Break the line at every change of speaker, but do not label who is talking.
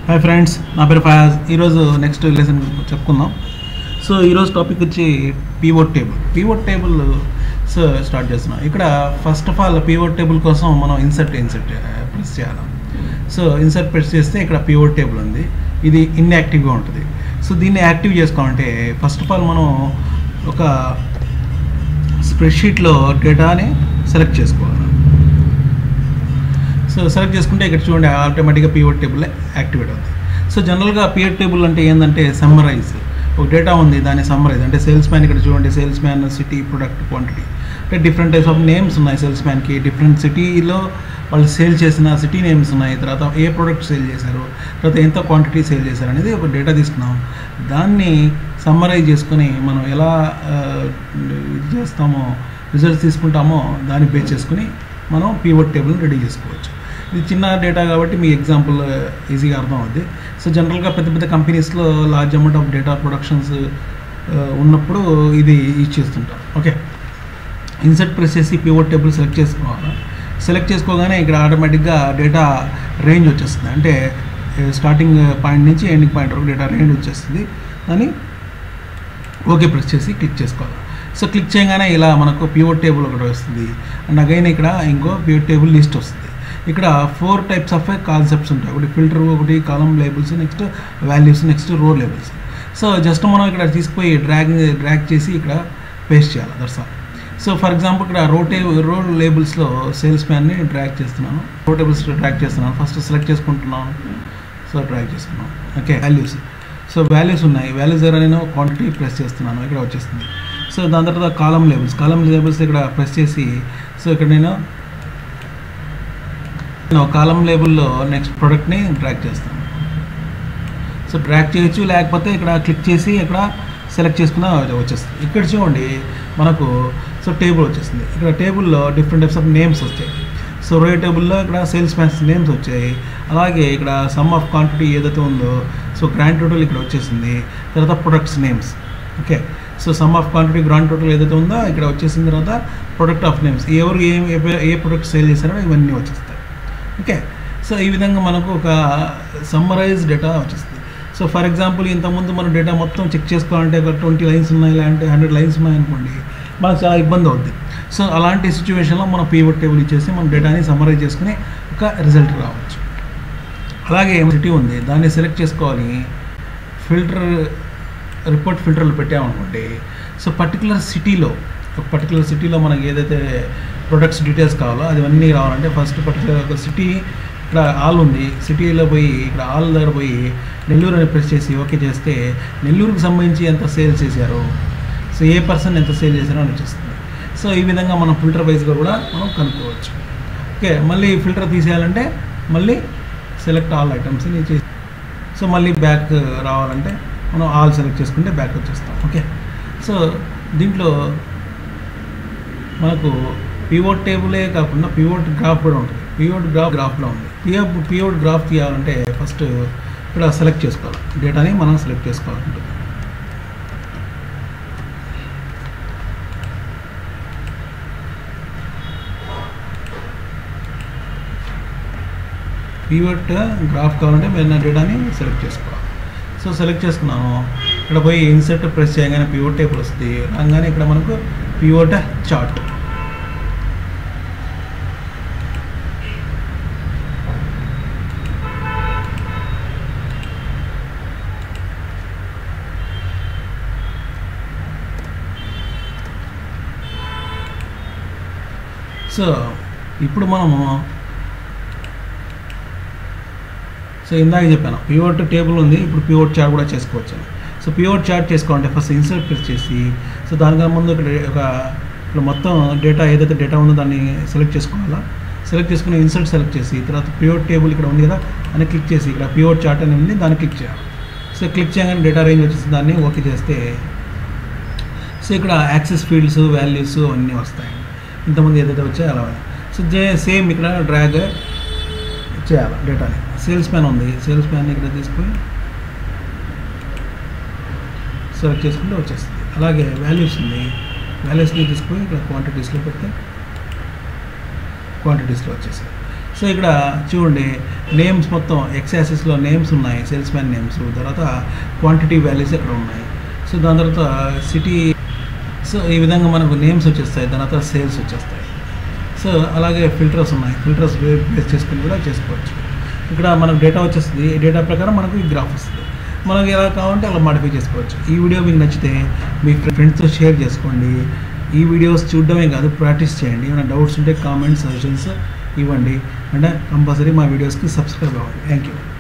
hi friends నా పేరు ఫయాజ్ ఈరోజు నెక్స్ట్ లెసన్ చెప్పుకుందాం సో ఈరోజు టాపిక్ వచ్చి pivot table pivot table so start చేస్తున్నాం ఇక్కడ first of all pivot table కోసం మనం ఇన్సర్ట్ ఇన్సర్ట్ ప్రెస్ చేయాలి సో ఇన్సర్ట్ ప్రెస్ చేస్తే ఇక్కడ పీవోట్ టేబుల్ ఉంది ఇది ఇన్యాక్టివ్గా ఉంటుంది సో దీన్ని యాక్టివ్ చేసుకోవాలంటే ఫస్ట్ ఆఫ్ ఆల్ మనం ఒక స్ప్రెడ్షీట్లో డేటాని సెలెక్ట్ చేసుకోవాలి సో సెలెక్ట్ చేసుకుంటే ఇక్కడ చూడండి ఆటోమేటిక్గా పివట్ టేబుల్ యాక్టివేట్ అవుతుంది సో జనరల్గా పివట్ టేబుల్ అంటే ఏంటంటే సమ్మరైజ్ ఒక డేటా ఉంది దాన్ని సమ్మరైజ్ అంటే సేల్స్ మ్యాన్ ఇక్కడ చూడండి salesman city product quantity అంటే డిఫరెంట్ టైప్స్ ఆఫ్ నేమ్స్ ఉన్నాయి సేల్స్ మ్యాన్కి డిఫరెంట్ సిటీలో వాళ్ళు సేల్ చేసిన సిటీ నేమ్స్ ఉన్నాయి తర్వాత ఏ ప్రోడక్ట్ సేల్ చేశారు తర్వాత ఎంత క్వాంటిటీ సేల్ చేశారు అనేది ఒక డేటా తీసుకున్నాం దాన్ని సమ్మరైజ్ చేసుకొని మనం ఎలా ఆ, ఇది చేస్తామో రిజల్ట్స్ తీసుకుంటామో దాన్ని బేస్ చేసుకుని మనం పీవట్ టేబుల్ని రెడీ చేసుకోవచ్చు ఇది చిన్న డేటా కాబట్టి మీ ఎగ్జాంపుల్ ఈజీగా అర్థం అవుద్ది సో జనరల్గా పెద్ద పెద్ద కంపెనీస్లో large amount of data productions ఉన్నప్పుడు ఇది యూజ్ చేస్తుంటాం ఓకే ఇన్సర్ట్ ప్రెస్ చేసి పివోట్ టేబుల్ సెలెక్ట్ చేసుకోవాలి సెలెక్ట్ చేసుకోగానే ఇక్కడ ఆటోమేటిక్గా డేటా రేంజ్ వచ్చేస్తుంది అంటే స్టార్టింగ్ పాయింట్ నుంచి ఎండింగ్ పాయింట్ వరకు డేటా రేంజ్ వచ్చేస్తుంది దాన్ని ఓకే ప్రెస్ చేసి క్లిక్ చేసుకోవాలి సో క్లిక్ చేయగానే ఇలా మనకు పివోట్ టేబుల్ ఒకటి వస్తుంది అండ్ అగైన్ ఇక్కడ ఇంకో పివోట్ టేబుల్ లిస్ట్ వస్తుంది ఇక్కడ ఫోర్ టైప్స్ ఆఫ్ కాన్సెప్ట్స్ ఉంటాయి ఒకటి ఫిల్టర్ ఒకటి column labels next values next row labels so just మనం ఇక్కడ తీసుకుపోయి డ్రాగ్ డ్రాగ్ చేసి ఇక్కడ పేస్ట్ చేయాలి that's all so for example ఇక్కడ రో టే రో లేబుల్స్లో సేల్స్ మ్యాన్ని డ్రాగ్ చేస్తున్నాను రో టేబుల్స్ డ్రాగ్ చేస్తున్నాను ఫస్ట్ సెలెక్ట్ చేసుకుంటున్నాను సో డ్రాగ్ చేసుకున్నాను ఓకే వాల్యూస్ సో వాల్యూస్ ఉన్నాయి వాల్యూస్ దగ్గర నేను క్వాంటిటీ ప్రెస్ చేస్తున్నాను ఇక్కడ వచ్చేస్తుంది సో దాని తర్వాత కాలం లేబుల్స్ కాలం లేబుల్స్ ఇక్కడ ప్రెస్ చేసి సో ఇక్కడ నేను నేను కాలం లేబుల్లో నెక్స్ట్ ప్రోడక్ట్ని డ్రాగ్ చేస్తాను సో డ్రాగ్ చేయొచ్చు లేకపోతే ఇక్కడ క్లిక్ చేసి ఇక్కడ సెలెక్ట్ చేసుకున్న వచ్చేస్తుంది ఇక్కడ చూడండి మనకు సో టేబుల్ వచ్చేస్తుంది ఇక్కడ టేబుల్లో డిఫరెంట్ టైప్స్ ఆఫ్ నేమ్స్ వచ్చాయి సో రో టేబుల్లో ఇక్కడ సేల్స్ మ్యాన్స్ నేమ్స్ వచ్చాయి అలాగే ఇక్కడ సమ్ ఆఫ్ క్వాంటిటీ ఏదైతే ఉందో సో గ్రాండ్ టోటల్ ఇక్కడ వచ్చేసింది తర్వాత products names okay so sum of quantity grand total ఏదైతే ఉందో ఇక్కడ వచ్చేసిన తర్వాత ప్రొడక్ట్ ఆఫ్ నేమ్స్ ఎవరు ఏ ఏ- ఏ ప్రొడక్ట్ సేల్ చేశారో ఇవన్నీ వచ్చేస్తాయి ఓకే సో ఈ విధంగా మనకు ఒక సమ్మరైజ్ డేటా వచ్చేస్తుంది సో ఫర్ ఎగ్జాంపుల్ ఇంతకుముందు మన డేటా మొత్తం చెక్ చేసుకోవాలంటే ఒక ట్వంటీ లైన్స్ ఉన్నాయి లేదంటే హండ్రెడ్ లైన్స్ ఉన్నాయి అనుకోండి మనకు చాలా ఇబ్బంది అవుద్ది సో అలాంటి సిచ్యువేషన్లో మనం పీవట్ టేబుల్ ఇచ్చేసి మన డేటాని సమ్మరైజ్ చేసుకుని ఒక రిజల్ట్ రావచ్చు అలాగే సిటీ ఉంది దాన్ని సెలెక్ట్ చేసుకోవాలి ఫిల్టర్ రిపోర్ట్ ఫిల్టర్లు పెట్టామనుకోండి సో పర్టికులర్ సిటీలో ఒక పర్టికులర్ సిటీలో మనకి ఏదైతే ప్రొడక్ట్స్ డీటెయిల్స్ కావాలో అది అన్నీ రావాలంటే ఫస్ట్ పర్టికులర్ ఒక సిటీ ఇక్కడ ఆల్ ఉంది సిటీలో పోయి ఇక్కడ ఆల్ దగ్గర పోయి నెల్లూరు అని ప్రెస్ చేసి ఓకే చేస్తే నెల్లూరుకి సంబంధించి ఎంత సేల్ చేశారు సో ఏ పర్సన్ ఎంత సేల్ చేశారో అని వచ్చేస్తుంది సో ఈ విధంగా మనం ఫిల్టర్ వైజ్గా కూడా మనం కనుక్కోవచ్చు ఓకే మళ్ళీ ఫిల్టర్ తీసేయాలంటే మళ్ళీ సెలెక్ట్ ఆల్ ఐటమ్స్ అని చేసి సో మళ్ళీ బ్యాక్ రావాలంటే మనం ఆల్ సెలెక్ట్ చేసుకుంటే బ్యాక్ వచ్చేస్తాం ఓకే సో దీంట్లో మనకు పివోట్ టేబులే కాకుండా పివోట్ గ్రాఫ్ కూడా ఉంటుంది పివోట్ గ్రాఫ్ గ్రాఫ్లో ఉంది పివోట్ పివోట్ గ్రాఫ్ తీయాలంటే ఫస్ట్ ఇక్కడ సెలెక్ట్ చేసుకోవాలి డేటాని మనం సెలెక్ట్ చేసుకోవాలంటే పీవట్ గ్రాఫ్ కావాలంటే మీరు డేటాని సెలెక్ట్ చేసుకోవాలి సో సెలెక్ట్ చేసుకున్నాను ఇక్కడ పోయి ఇన్సర్ట్ ప్రెస్ చేయగానే పీవోట్ టేబుల్ వస్తుంది రాగానే ఇక్కడ మనకు పీవోట్ చార్ట్ సో ఇప్పుడు మనము సో ఇందాక చెప్పాను పివోట్ టేబుల్ ఉంది ఇప్పుడు పివోట్ చార్ట్ కూడా చేసుకోవచ్చు సో పివోట్ చార్ట్ చేసుకోవాలంటే ఫస్ట్ ఇన్సర్ట్ ప్రెస్ చేసి సో దానికన్నా ముందు ఇక్కడ ఒక ఇక్కడ మొత్తం డేటా ఏదైతే డేటా ఉందో దాన్ని సెలెక్ట్ చేసుకోవాలా సెలెక్ట్ చేసుకుని ఇన్సర్ట్ సెలెక్ట్ చేసి తర్వాత పివోట్ టేబుల్ ఇక్కడ ఉంది కదా అని క్లిక్ చేసి ఇక్కడ పివోట్ చార్ట్ అని ఉంది దాన్ని క్లిక్ చేయాలి సో క్లిక్ చేయగానే డేటా రేంజ్ వచ్చేసి దాన్ని ఓకే చేస్తే సో ఇక్కడ యాక్సెస్ ఫీల్డ్స్ వాల్యూస్ అన్నీ వస్తాయి ఇంతమంది ఏదైతే వచ్చాయో అలా సో జే సేమ్ ఇక్కడ డ్రాగ్ చేయాలి డేటాని సేల్స్ మ్యాన్ ఉంది సేల్స్ మ్యాన్ ఇక్కడ తీసుకొని సెలెక్ట్ చేసుకుంటే వచ్చేస్తుంది అలాగే వాల్యూస్ ఉంది వాల్యూస్ని తీసుకొని ఇక్కడ క్వాంటిటీస్లో పెడితే క్వాంటిటీస్లో వచ్చేసాయి సో ఇక్కడ చూడండి నేమ్స్ మొత్తం ఎక్స్ యాసిస్లో నేమ్స్ ఉన్నాయి సేల్స్ మ్యాన్ నేమ్స్ తర్వాత క్వాంటిటీ వాల్యూస్ ఇక్కడ ఉన్నాయి సో దాని తర్వాత సిటీ సో ఈ విధంగా మనకు నేమ్స్ వచ్చేస్తాయి దాని తర్వాత సేల్స్ వచ్చేస్తాయి సో అలాగే ఫిల్టర్స్ ఉన్నాయి ఫిల్టర్స్ బేస్ చేసుకుని కూడా చేసుకోవచ్చు ఇక్కడ మనకు డేటా వచ్చేస్తుంది ఈ డేటా ప్రకారం మనకు ఈ గ్రాఫ్ వస్తుంది మనకి ఎలా కావాలంటే అలా మాడిఫై చేసుకోవచ్చు ఈ వీడియో మీకు నచ్చితే మీ ఫ్రెండ్స్తో షేర్ చేసుకోండి ఈ వీడియోస్ చూడడమే కాదు ప్రాక్టీస్ చేయండి ఏమైనా డౌట్స్ ఉంటే కామెంట్స్ సజెషన్స్ ఇవ్వండి అంటే కంపల్సరీ మా వీడియోస్కి సబ్స్క్రైబ్ అవ్వండి థ్యాంక్ యూ